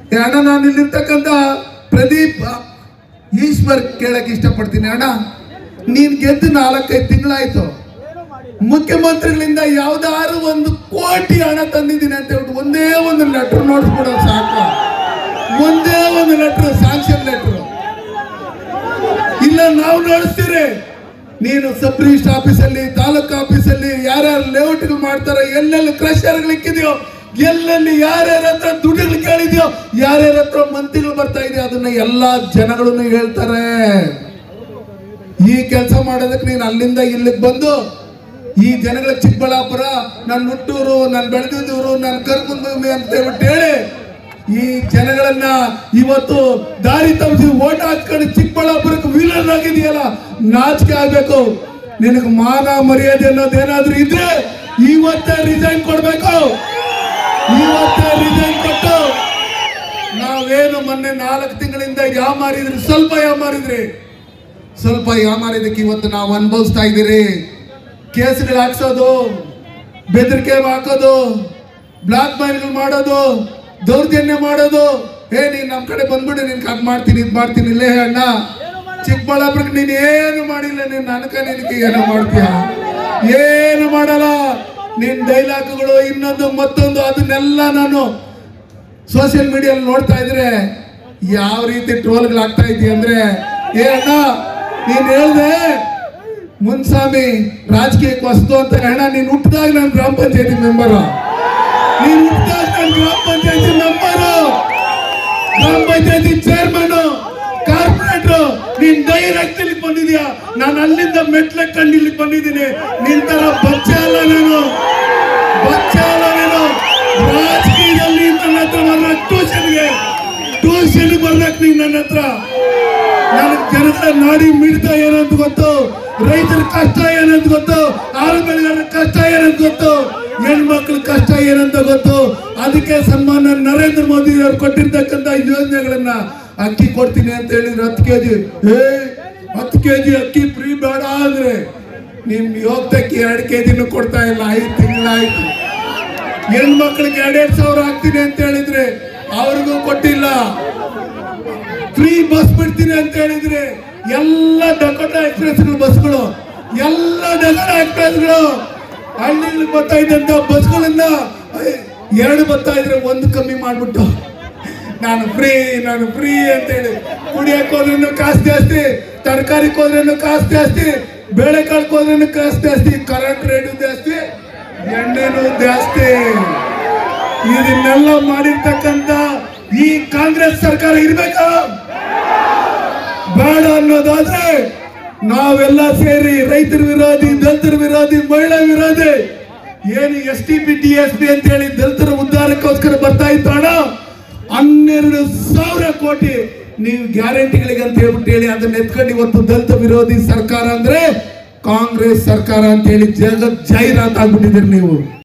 ಏ ಅಣ್ಣ ನಾನು ಇಲ್ಲಿರ್ತಕ್ಕಂಥ ಪ್ರದೀಪ್ ಈಶ್ವರ್ ಕೇಳಕ್ ಇಷ್ಟಪಡ್ತೀನಿ ಅಣ್ಣ ನೀನ್ ಗೆದ್ದು ನಾಲ್ಕೈದು ತಿಂಗಳಾಯ್ತು ಮುಖ್ಯಮಂತ್ರಿಗಳಿಂದ ಯಾವ್ದಾದ್ರು ಒಂದು ಕೋಟಿ ಹಣ ತಂದಿದ್ದೀನಿ ಅಂತ ಹೇಳ್ಬಿಟ್ಟು ಒಂದೇ ಒಂದು ಲೆಟರ್ ನೋಡ್ಸ್ಬಿಡೋದು ಸಾಕು ಒಂದೇ ಒಂದು ಲೆಟರ್ ಸ್ಯಾಂಕ್ಷನ್ ಲೆಟರ್ ಇಲ್ಲ ನಾವು ನೋಡಿಸ್ತೀರಿ ನೀನು ಸಬ್ ರಿಜಿಸ್ಟರ್ ಆಫೀಸಲ್ಲಿ ತಾಲೂಕು ಆಫೀಸಲ್ಲಿ ಯಾರ್ಯಾರು ಲೇಔಟ್ಗಳು ಮಾಡ್ತಾರೆ ಎಲ್ಲೆಲ್ಲಿ ಕ್ರಷರ್ಗಳು ಇಕ್ಕಿದೆಯೋ ಎಲ್ಲೆಲ್ಲಿ ಯಾರ್ಯಾರ ಹತ್ರ ದುಡ್ಡುಗಳು ಕೇಳಿದ್ಯೋ ಯಾರ್ಯಾರ ಹತ್ರ ಮಂತ್ರಿಗಳು ಬರ್ತಾ ಇದೆಯೋ ಅದನ್ನ ಎಲ್ಲಾ ಜನಗಳನ್ನು ಹೇಳ್ತಾರೆ ಈ ಕೆಲಸ ಮಾಡೋದಕ್ಕೆ ನೀನು ಅಲ್ಲಿಂದ ಇಲ್ಲಿಗೆ ಬಂದು ಈ ಜನಗಳ ಚಿಕ್ಕಬಳ್ಳಾಪುರ ನನ್ನ ಹುಟ್ಟೂರು ನಾನು ಬೆಳೆದಿದ್ದೂರು ನಾನು ಕರ್ಕೊಂಡ್ಭೂಮಿ ಅಂತ ಹೇಳ್ಬಿಟ್ಟು ಹೇಳಿ ಈ ಜನಗಳನ್ನ ಇವತ್ತು ದಾರಿ ತಪ್ಪಿಸಿ ಓಟ್ ಹಾಕ್ಕೊಂಡು ಚಿಕ್ಕಬಳ್ಳಾಪುರಕ್ಕೆ ವಿಲನ್ ಆಗಿದೆಯಲ್ಲ ನಾಚಿಕೆ ಆಗ್ಬೇಕು ನಿನಗೆ ಮಾನ ಮರ್ಯಾದೆ ಅನ್ನೋದೇನಾದ್ರೂ ಇದ್ರೆ ಇವತ್ತೇ ರಿಸೈನ್ ಕೊಡ್ಬೇಕು ಇವತ್ತೇ ರಿಸೈನ್ ಕೊಟ್ಟು ನಾವೇನು ಮೊನ್ನೆ ನಾಲ್ಕು ತಿಂಗಳಿಂದ ಯಾಮಾರಿದ್ರಿ ಸ್ವಲ್ಪ ಯಾಮಾರಿದ್ರಿ ಸ್ವಲ್ಪ ಯಾಮಾರಿದಕ್ಕೆ ಇವತ್ತು ನಾವು ಅನುಭವಿಸ್ತಾ ಇದ್ದೀರಿ ಕೇಸ್ಗಳು ಹಾಕ್ಸೋದು ಬೆದರಿಕೆ ಹಾಕೋದು ಬ್ಲಾಕ್ ಮೈಲ್ಗಳು ಮಾಡೋದು ದೌರ್ಜನ್ಯ ಮಾಡೋದು ಏ ನೀನ್ ನಮ್ಮ ಕಡೆ ಬಂದ್ಬಿಡು ನಿನ್ ಅದ್ ಮಾಡ್ತೀನಿ ಇದ್ ಮಾಡ್ತೀನಿ ಇಲ್ಲೇ ಅಣ್ಣ ಚಿಕ್ಕಬಳ್ಳಾಪುರಕ್ಕೆ ನೀನ್ ಏನು ಮಾಡಿಲ್ಲ ನೀನ್ ನನಕ ನಿನಗೆ ಏನೋ ಮಾಡ್ತೀಯ ಏನು ಮಾಡಲ್ಲ ನಿನ್ ಡೈಲಾಗ್ಗಳು ಇನ್ನೊಂದು ಮತ್ತೊಂದು ಅದನ್ನೆಲ್ಲ ನಾನು ಸೋಷಿಯಲ್ ಮೀಡಿಯಲ್ಲಿ ನೋಡ್ತಾ ಇದ್ರೆ ಯಾವ ರೀತಿ ಟ್ರೋಲ್ಗಳು ಆಗ್ತಾ ಇದೆಯಾ ಅಂದ್ರೆ ಏ ಅಣ್ಣ ನೀನ್ ಹೇಳ್ದೆ ಮುನ್ಸ್ವಾಮಿ ರಾಜಕೀಯಕ್ಕೆ ವಸ್ತು ಅಂತ ಅಣ್ಣ ನೀನ್ ಹುಟ್ಟಿದಾಗ ನಾನು ಗ್ರಾಮ ಪಂಚಾಯತಿ ಮೆಂಬರ್ ನೀನ್ ಹುಟ್ಟಿದಾಗ ನಾನು ಗ್ರಾಮ ಪಂಚಾಯತಿ ಮೆಂಬರ್ ಗ್ರಾಮ ಪಂಚಾಯತಿ ಚೇರ್ಮನ್ ಕಾರ್ಪೊರೇಟರ್ ನೀನ್ ಡೈರೆಕ್ಟ್ ಇಲ್ಲಿ ಬಂದಿದ್ಯಾ ನಾನು ಅಲ್ಲಿಂದ ಮೆಟ್ಲ ಕಂಡು ಇಲ್ಲಿ ಬಂದಿದ್ದೀನಿ ನಿನ್ ತರ ಬಚ್ಚ ಅಲ್ಲ ನಾನು ಬಚ್ಚ ಅಲ್ಲ ನಾನು ರಾಜಕೀಯದಲ್ಲಿ ನನ್ನ ಹತ್ರ ಬರ್ಬೇಕು ಟ್ಯೂಷನ್ಗೆ ಟ್ಯೂಷನ್ ಬರ್ಬೇಕು ನೀನ್ ನನ್ನ ಹತ್ರ ನನಗೆ ಜನಗಳ ನಾಡಿ ಮಿಡಿತ ಏನಂತ ಗೊತ್ತು ರೈತರ ಕಷ್ಟ ಏನಂತ ಗೊತ್ತು ಆರು ಬೆಳೆಗಾರರ ಕಷ್ಟ ಏನಂತ ಗೊತ್ತು ಹೆಣ್ಮಕ್ಳ ಕಷ್ಟ ಏನಂತ ಗೊತ್ತು ಅದಕ್ಕೆ ಸನ್ಮಾನ ನರೇಂದ್ರ ಮೋದಿ ಅವರು ಕೊಟ್ಟಿರ್ತಕ್ಕಂಥ ಯೋಜನೆಗಳನ್ನ ಅಕ್ಕಿ ಕೊಡ್ತೀನಿ ಅಂತ ಹೇಳಿದ್ರು ಹತ್ತು ಕೆಜಿ ಏ ಹತ್ತು ಕೆಜಿ ಅಕ್ಕಿ ಫ್ರೀ ಬೇಡ ಅಂದ್ರೆ ನಿಮ್ ಯೋಗ್ತಕ್ಕೆ ಎರಡು ಕೆಜಿನೂ ಕೊಡ್ತಾ ಇಲ್ಲ ಐದು ತಿಂಗಳಾಯ್ತು ಹೆಣ್ಮಕ್ಳಿಗೆ ಎರಡೆರಡು ಸಾವಿರ ಹಾಕ್ತೀನಿ ಅಂತ ಹೇಳಿದ್ರೆ ಅವ್ರಿಗೂ ಕೊಟ್ಟಿಲ್ಲ ಫ್ರೀ ಬಸ್ ಬಿಡ್ತೀನಿ ಅಂತ ಹೇಳಿದ್ರೆ ಎಲ್ಲ ಡಕೋಟ ಎಕ್ಸ್ಪ್ರೆಸ್ ಬಸ್ಗಳು ಎಲ್ಲ ಡಕೋಟ ಎಕ್ಸ್ಪ್ರೆಸ್ಗಳು ಹಳ್ಳಿಲಿ ಬರ್ತಾ ಇದ್ದಂತ ಬಸ್ಗಳಿಂದ ಐ, ಎರಡು ಬರ್ತಾ ಇದ್ರೆ ಒಂದು ಕಮ್ಮಿ ಮಾಡ್ಬಿಟ್ಟು ನಾನು ಫ್ರೀ ನಾನು ಫ್ರೀ ಅಂತೇಳಿ ಕುಡಿಯಕ್ಕೆ ಹೋದ್ರೂ ಕಾಸು ಜಾಸ್ತಿ ತರಕಾರಿಗೆ ಹೋದ್ರೂ ಕಾಸು ಜಾಸ್ತಿ ಬೇಳೆ ಕಾಳಕ್ಕೆ ಹೋದ್ರೂ ಕಾಸು ಜಾಸ್ತಿ ಕರೆಂಟ್ ರೇಟು ಜಾಸ್ತಿ ಎಣ್ಣೆನೂ ಜಾಸ್ತಿ ಇದನ್ನೆಲ್ಲ ಮಾಡಿರ್ತಕ್ಕಂಥ ಈ ಕಾಂಗ್ರೆಸ್ ಸರ್ಕಾರ ಇರ್ಬೇಕಾ ಬೇಡ ಅನ್ನೋದಾದ್ರೆ ನಾವೆಲ್ಲ ಸೇರಿ ರೈತರ ವಿರೋಧಿ ದಲಿತರ ವಿರೋಧಿ ಮಹಿಳಾ ವಿರೋಧಿ ಏನು S T P T S P ಅಂತ ಹೇಳಿ ದಲಿತರ ಉದ್ಧಾರಕ್ಕೋಸ್ಕರ ಬರ್ತಾ ಇತ್ತು ಹಣ ಹನ್ನೆರಡು ಸಾವಿರ ಕೋಟಿ ನೀವು ಗ್ಯಾರಂಟಿಗಳಿಗೆ ಅಂತ ಹೇಳ್ಬಿಟ್ಟು ಹೇಳಿ ಅದನ್ನ ಎತ್ಕೊಂಡು ಇವತ್ತು ದಲಿತ ವಿರೋಧಿ ಸರ್ಕಾರ ಅಂದ್ರೆ ಕಾಂಗ್ರೆಸ್ ಸರ್ಕಾರ ಅಂತ ಹೇಳಿ ಜಗತ್ ಜಾಹೀರಾತ್ ಆಗ್ಬಿಟ್ಟಿದ್ದೀರಿ ನೀವು